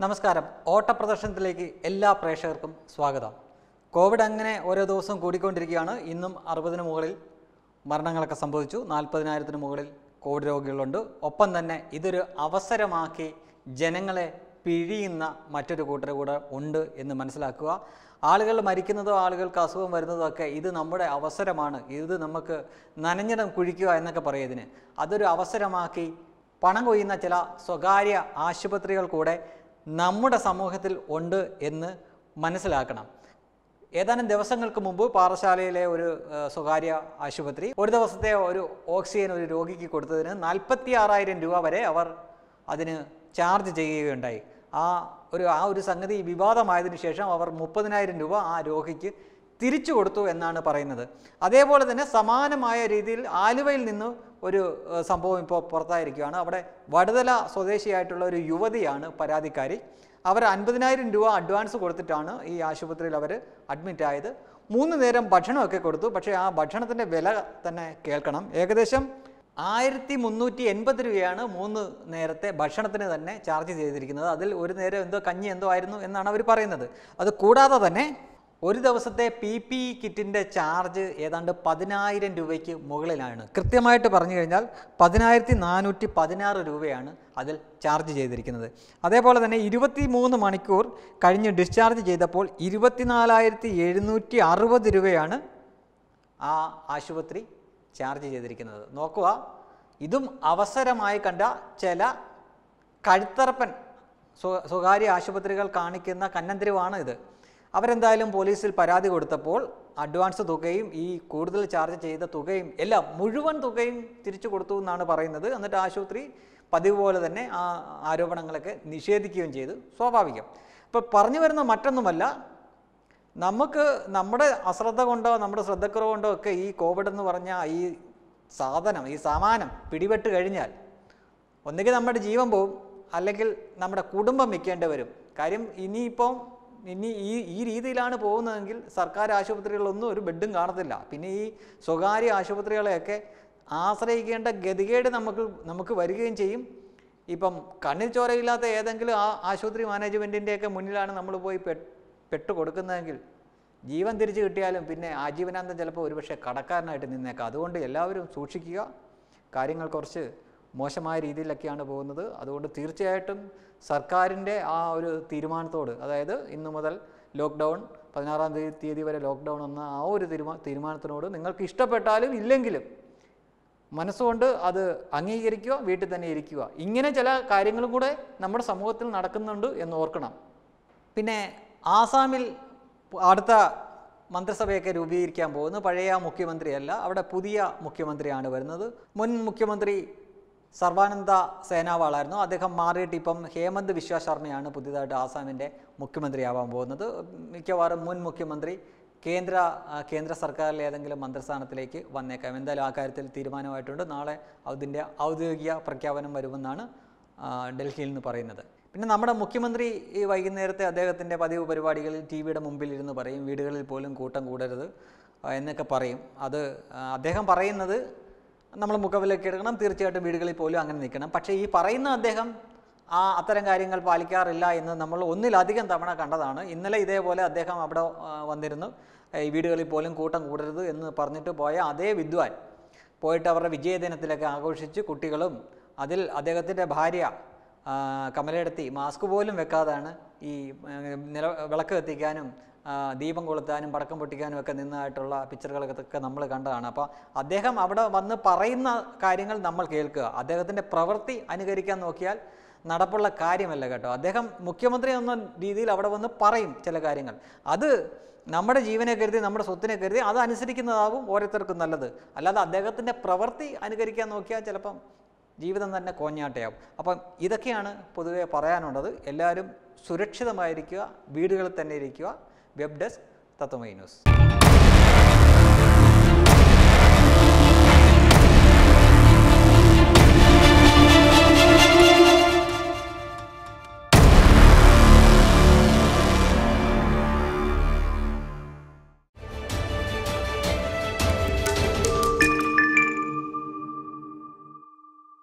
നമസ്കാരം ഓട്ടപ്രദർശനത്തിലേക്ക് എല്ലാ പ്രേക്ഷകർക്കും സ്വാഗതം കോവിഡ് അങ്ങനെ ഓരോ ദിവസവും കൂടിക്കൊണ്ടിരിക്കുകയാണ് ഇന്നും അറുപതിന് മുകളിൽ മരണങ്ങളൊക്കെ സംഭവിച്ചു നാൽപ്പതിനായിരത്തിന് മുകളിൽ കോവിഡ് രോഗികളുണ്ട് ഒപ്പം തന്നെ ഇതൊരു അവസരമാക്കി ജനങ്ങളെ പിഴിയുന്ന മറ്റൊരു കൂട്ടർ കൂടെ ഉണ്ട് എന്ന് മനസ്സിലാക്കുക ആളുകൾ മരിക്കുന്നതോ ആളുകൾക്ക് അസുഖം വരുന്നതോ ഒക്കെ ഇത് നമ്മുടെ അവസരമാണ് ഇത് നമുക്ക് നനഞ്ഞിടം കുഴിക്കുക എന്നൊക്കെ പറയും ഇതിന് അതൊരു അവസരമാക്കി പണം കൊയ്യുന്ന ചില സ്വകാര്യ ആശുപത്രികൾ കൂടെ നമ്മുടെ സമൂഹത്തിൽ ഉണ്ട് എന്ന് മനസ്സിലാക്കണം ഏതാനും ദിവസങ്ങൾക്ക് മുമ്പ് പാറശാലയിലെ ഒരു ആ, സ്വകാര്യ ആശുപത്രി ഒരു ദിവസത്തെ ഒരു ഓക്സിജൻ ഒരു രോഗിക്ക് കൊടുത്തതിന് നാൽപ്പത്തി ആറായിരം രൂപ വരെ അവർ അതിന് ചാർജ് ചെയ്യുകയുണ്ടായി ആ ഒരു ആ ഒരു സംഗതി വിവാദമായതിനു ശേഷം അവർ മുപ്പതിനായിരം രൂപ ആ രോഗിക്ക് തിരിച്ചു കൊടുത്തു എന്നാണ് പറയുന്നത് അതേപോലെ തന്നെ സമാനമായ രീതിയിൽ ആലുവയിൽ നിന്ന് ഒരു ഏഹ്, സംഭവം ഇപ്പോൾ പുറത്തായിരിക്കുകയാണ് അവിടെ വടുതല സ്വദേശിയായിട്ടുള്ള ഒരു യുവതിയാണ് പരാതിക്കാരി അവർ അൻപതിനായിരം രൂപ അഡ്വാൻസ് കൊടുത്തിട്ടാണ് ഈ ആശുപത്രിയിൽ അവർ അഡ്മിറ്റ് ആയത് മൂന്ന് നേരം ഭക്ഷണമൊക്കെ കൊടുത്തു പക്ഷേ ആ ഭക്ഷണത്തിൻ്റെ വില തന്നെ കേൾക്കണം ഏകദേശം ആയിരത്തി മുന്നൂറ്റി എൺപത് രൂപയാണ് മൂന്ന് നേരത്തെ ഭക്ഷണത്തിന് തന്നെ ചാർജ് ചെയ്തിരിക്കുന്നത് അതിൽ ഒരു നേരം എന്തോ കഞ്ഞി എന്തോ ആയിരുന്നു എന്നാണ് അവർ പറയുന്നത് അത് കൂടാതെ തന്നെ ഒരു ദിവസത്തെ പി പി ഇ കിറ്റിൻ്റെ ചാർജ് ഏതാണ്ട് പതിനായിരം രൂപയ്ക്ക് മുകളിലാണ് കൃത്യമായിട്ട് പറഞ്ഞു കഴിഞ്ഞാൽ പതിനായിരത്തി നാനൂറ്റി പതിനാറ് രൂപയാണ് അതിൽ ചാർജ് ചെയ്തിരിക്കുന്നത് അതേപോലെ തന്നെ ഇരുപത്തി മൂന്ന് മണിക്കൂർ കഴിഞ്ഞ് ഡിസ്ചാർജ് ചെയ്തപ്പോൾ ഇരുപത്തിനാലായിരത്തി എഴുന്നൂറ്റി അറുപത് രൂപയാണ് ആ ആശുപത്രി ചാർജ് ചെയ്തിരിക്കുന്നത് നോക്കുക ഇതും അവസരമായി കണ്ട ചില കഴുത്തറപ്പൻ സ്വ- സ്വകാര്യ ആശുപത്രികൾ കാണിക്കുന്ന കന്നന്തിരിവാണ് ഇത് അവരെന്തായാലും പോലീസിൽ പരാതി കൊടുത്തപ്പോൾ അഡ്വാൻസ് തുകയും ഈ കൂടുതൽ ചാർജ് ചെയ്ത തുകയും എല്ലാം മുഴുവൻ തുകയും തിരിച്ചു കൊടുത്തു എന്നാണ് പറയുന്നത് എന്നിട്ട് ആശുപത്രി പതിവ് പോലെ തന്നെ ആ ആരോപണങ്ങളൊക്കെ നിഷേധിക്കുകയും ചെയ്തു സ്വാഭാവികം ഇപ്പോൾ പറഞ്ഞു വരുന്ന മറ്റൊന്നുമല്ല നമുക്ക് നമ്മുടെ അശ്രദ്ധ കൊണ്ടോ നമ്മുടെ ശ്രദ്ധക്കുറവ് കൊണ്ടോ ഒക്കെ ഈ കോവിഡ് എന്ന് പറഞ്ഞ ഈ സാധനം ഈ സാമാനം പിടിപെട്ട് കഴിഞ്ഞാൽ ഒന്നുകിൽ നമ്മുടെ ജീവൻ പോവും അല്ലെങ്കിൽ നമ്മുടെ കുടുംബം വിൽക്കേണ്ടി വരും കാര്യം ഇനിയിപ്പം ഇനി ഈ ഈ രീതിയിലാണ് പോകുന്നതെങ്കിൽ സർക്കാർ ആശുപത്രികളിലൊന്നും ഒരു ബെഡും കാണത്തില്ല പിന്നെ ഈ സ്വകാര്യ ആശുപത്രികളെയൊക്കെ ആശ്രയിക്കേണ്ട ഗതികേട് നമുക്ക് നമുക്ക് വരികയും ചെയ്യും ഇപ്പം കണ്ണിൽ ചോരയില്ലാത്ത ഏതെങ്കിലും ആ ആശുപത്രി മാനേജ്മെൻറ്റിൻ്റെയൊക്കെ മുന്നിലാണ് നമ്മൾ പോയി പെ പെട്ട് കൊടുക്കുന്നതെങ്കിൽ ജീവൻ തിരിച്ചു കിട്ടിയാലും പിന്നെ ആജീവനാന്തം ചിലപ്പോൾ ഒരുപക്ഷെ കടക്കാരനായിട്ട് നിന്നേക്കാം അതുകൊണ്ട് എല്ലാവരും സൂക്ഷിക്കുക കാര്യങ്ങൾ കുറച്ച് മോശമായ രീതിയിലൊക്കെയാണ് പോകുന്നത് അതുകൊണ്ട് തീർച്ചയായിട്ടും സർക്കാരിൻ്റെ ആ ഒരു തീരുമാനത്തോട് അതായത് ഇന്നു മുതൽ ലോക്ക്ഡൗൺ പതിനാറാം തീയതി തീയതി വരെ ലോക്ക്ഡൗൺ എന്ന ആ ഒരു തീരുമാ തീരുമാനത്തിനോട് നിങ്ങൾക്ക് ഇഷ്ടപ്പെട്ടാലും ഇല്ലെങ്കിലും മനസ്സുകൊണ്ട് അത് അംഗീകരിക്കുക വീട്ടിൽ തന്നെ ഇരിക്കുക ഇങ്ങനെ ചില കാര്യങ്ങളും കൂടെ നമ്മുടെ സമൂഹത്തിൽ നടക്കുന്നുണ്ട് എന്ന് ഓർക്കണം പിന്നെ ആസാമിൽ അടുത്ത മന്ത്രിസഭയൊക്കെ രൂപീകരിക്കാൻ പോകുന്നു പഴയ മുഖ്യമന്ത്രിയല്ല അവിടെ പുതിയ മുഖ്യമന്ത്രിയാണ് വരുന്നത് മുൻ മുഖ്യമന്ത്രി സർവാനന്ദ സേനാവാളായിരുന്നു അദ്ദേഹം മാറിയിട്ട് ഇപ്പം ഹേമന്ത് വിശ്വ ശർമ്മയാണ് പുതിയതായിട്ട് ആസാമിൻ്റെ മുഖ്യമന്ത്രിയാവാൻ പോകുന്നത് മിക്കവാറും മുൻ മുഖ്യമന്ത്രി കേന്ദ്ര ആ, കേന്ദ്ര സർക്കാരിലെ ഏതെങ്കിലും മന്ത്രിസ്ഥാനത്തിലേക്ക് വന്നേക്കാം എന്തായാലും ആ കാര്യത്തിൽ തീരുമാനമായിട്ടുണ്ട് നാളെ അതിൻ്റെ ഔദ്യോഗിക പ്രഖ്യാപനം വരുമെന്നാണ് ആ, ഡൽഹിയിൽ നിന്ന് പറയുന്നത് പിന്നെ നമ്മുടെ മുഖ്യമന്ത്രി ഈ വൈകുന്നേരത്തെ അദ്ദേഹത്തിൻ്റെ പതിവ് പരിപാടികളിൽ ടി വിയുടെ മുമ്പിൽ ഇരുന്ന് പറയും വീടുകളിൽ പോലും കൂട്ടം കൂടരുത് ആ, എന്നൊക്കെ പറയും അത് ആ, അദ്ദേഹം പറയുന്നത് നമ്മൾ മുഖവിലേക്ക് എടുക്കണം തീർച്ചയായിട്ടും വീടുകളിൽ പോലും അങ്ങനെ നിൽക്കണം പക്ഷേ ഈ പറയുന്ന അദ്ദേഹം ആ അത്തരം കാര്യങ്ങൾ പാലിക്കാറില്ല എന്ന് നമ്മൾ ഒന്നിലധികം തവണ കണ്ടതാണ് ഇന്നലെ ഇതേപോലെ അദ്ദേഹം അവിടെ ആ, വന്നിരുന്നു ഈ വീടുകളിൽ പോലും കൂട്ടം കൂടരുത് എന്ന് പറഞ്ഞിട്ട് പോയ അതേ വിദ്വാൻ പോയിട്ട് അവരുടെ വിജയദിനത്തിലൊക്കെ ആഘോഷിച്ച് കുട്ടികളും അതിൽ അദ്ദേഹത്തിൻ്റെ ഭാര്യ ആ, കമലെടുത്തി മാസ്ക് പോലും വെക്കാതാണ് ഈ ആ, നില വിളക്ക് കത്തിക്കാനും ആ, ദീപം കൊളുത്താനും പടക്കം പൊട്ടിക്കാനും ഒക്കെ നിന്നതായിട്ടുള്ള പിക്ചറുകളൊക്കെ നമ്മൾ കണ്ടതാണ് അപ്പോൾ അദ്ദേഹം അവിടെ വന്ന് പറയുന്ന കാര്യങ്ങൾ നമ്മൾ കേൾക്കുക അദ്ദേഹത്തിൻ്റെ പ്രവൃത്തി അനുകരിക്കാൻ നോക്കിയാൽ നടപ്പുള്ള കാര്യമല്ല കേട്ടോ അദ്ദേഹം മുഖ്യമന്ത്രി എന്ന രീതിയിൽ അവിടെ വന്ന് പറയും ചില കാര്യങ്ങൾ അത് നമ്മുടെ ജീവനെ കരുതി നമ്മുടെ സ്വത്തിനെ കരുതി അത് അനുസരിക്കുന്നതാവും ഓരോരുത്തർക്കും നല്ലത് അല്ലാതെ അദ്ദേഹത്തിൻ്റെ പ്രവൃത്തി അനുകരിക്കാൻ നോക്കിയാൽ ചിലപ്പം ജീവിതം തന്നെ കോഞ്ഞാട്ടയാവും അപ്പം ഇതൊക്കെയാണ് പൊതുവെ പറയാനുള്ളത് എല്ലാവരും സുരക്ഷിതമായിരിക്കുക വീടുകളിൽ തന്നെ ഇരിക്കുക വെബ് ഡെസ്ക് തത്വമൈ ന്യൂസ്